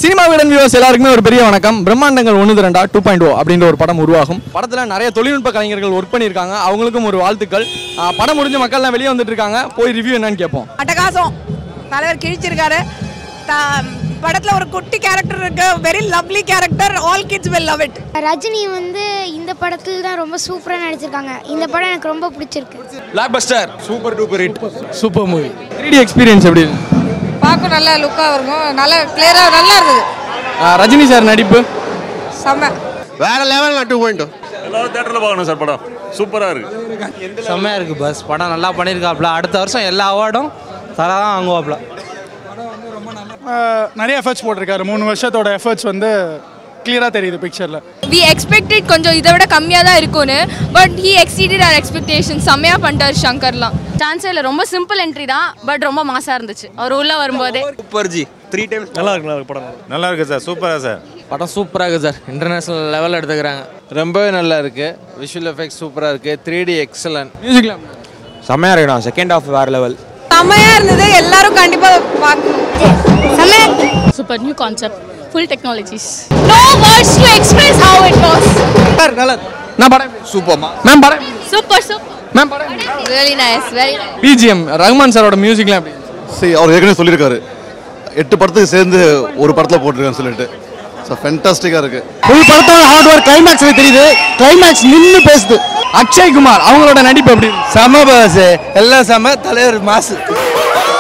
Cinema Vikatan viewers எல்லாருக்குமே ஒரு பெரிய வணக்கம் பிரம்மாண்டங்கள் ஒன்று ரெண்டா டூ பாயிண்ட் ஓ அப்படின்ற ஒரு படம் உருவாகும் படத்தில் நிறைய தொழில்நுட்ப கலைஞர்கள் ஒர்க் பண்ணியிருக்காங்க அவங்களுக்கும் ஒரு வாழ்த்துக்கள் ஆ, படம் முடிஞ்ச மக்கள்லாம் வெளியே வந்துட்டு இருக்காங்க போய் ரிவ்யூ என்னன்னு கேட்போம் அட்டகாசம் தலைவர் கிழிச்சிருக்காரு த- படத்துல ஒரு குட்டி கேரக்டர் இருக்கு very lovely character all kids will love it Rajini வந்து இந்த படத்தில் தான் ரொம்ப சூப்பராக நடிச்சிருக்காங்க இந்த படம் எனக்கு ரொம்ப பிடிச்சிருக்கு blockbuster super duper hit super movie three D experience எப்படி இருக்கு? பார்க்க நல்ல லுக்காக இருக்கும் நல்ல கிளியராக நல்லா இருந்தது ஆ, ரஜினி சார் நடிப்பு செம்ம வேற லெவல் டூ பாயிண்ட் எல்லாரும் தேட்டரில் பார்க்கணும் சார் படம் சூப்பராக இருக்கு செம்மையாக இருக்குது பஸ் படம் நல்லா பண்ணியிருக்காப்ல அடுத்த வருஷம் எல்லா அவார்டும் தலை தான் வாங்குவாப்ல ஆஹ் நிறைய எஃபர்ட்ஸ் போட்டிருக்காரு மூணு வருஷத்தோட எஃபர்ட்ஸ் வந்து கிளியராக தெரியுது பிக்சரில் வி எக்ஸ்பெக்டட் கொஞ்சம் இதை விட கம்மியாக தான் இருக்கும்னு but he exceeded our expectation செம்மையாக பண்ணிட்டார் ஷங்கர்லாம் சான்ஸே இல்லை ரொம்ப சிம்பிள் என்ட்ரி தான் பட் ரொம்ப மாசாக இருந்துச்சு அவர் உள்ளே வரும்போதே சூப்பர் ஜி த்ரீ டைம்ஸ் நல்லா இருக்கு நல்லா இருக்கு படம் நல்லா இருக்கு சார் சூப்பராக சார் படம் சூப்பராக இருக்குது சார் இன்டர்நேஷ்னல் லெவலில் எடுத்துக்கிறாங்க ரொம்பவே நல்லா இருக்குது விஷுவல் எஃபெக்ட்ஸ் சூப்பராக இருக்குது த்ரீ டி எக்ஸலன்ட் மியூசிக்லாம் செம்மையா இருக்கணும் செகண்ட் ஆஃப் வேற லெவல் செம்மையா இருந்தது எல்லாரும் கண்டிப்பா பார்க்கணும் super new concept full technologies no words to express how it was நல்லா நான் படம் சூப்பர்மா மேம் படம் சூப்பர் சூப்பர் மேம் படம் very nice very nice BGM Rahman சாரோட மியூசிக்லாம் எப்படி சரி அவர் ஏற்கனவே சொல்லியிருக்காரு எட்டு படத்துக்கு சேர்ந்து ஒரு படத்தில் போட்டிருக்கேன்னு சொல்லிட்டு ஸோ ஃபென்டாஸ்டிக்காக இருக்குது ஒரு படத்தோட ஹார்ட் ஒர்க் கிளைமேக்ஸ் தெரியுது கிளைமேக்ஸ் நின்னு பேசுது அக்ஷய் குமார் அவங்களோட நடிப்பு எப்படி இருக்கு? செம பஸ் எல்லாம் செம தலைவர் மாசு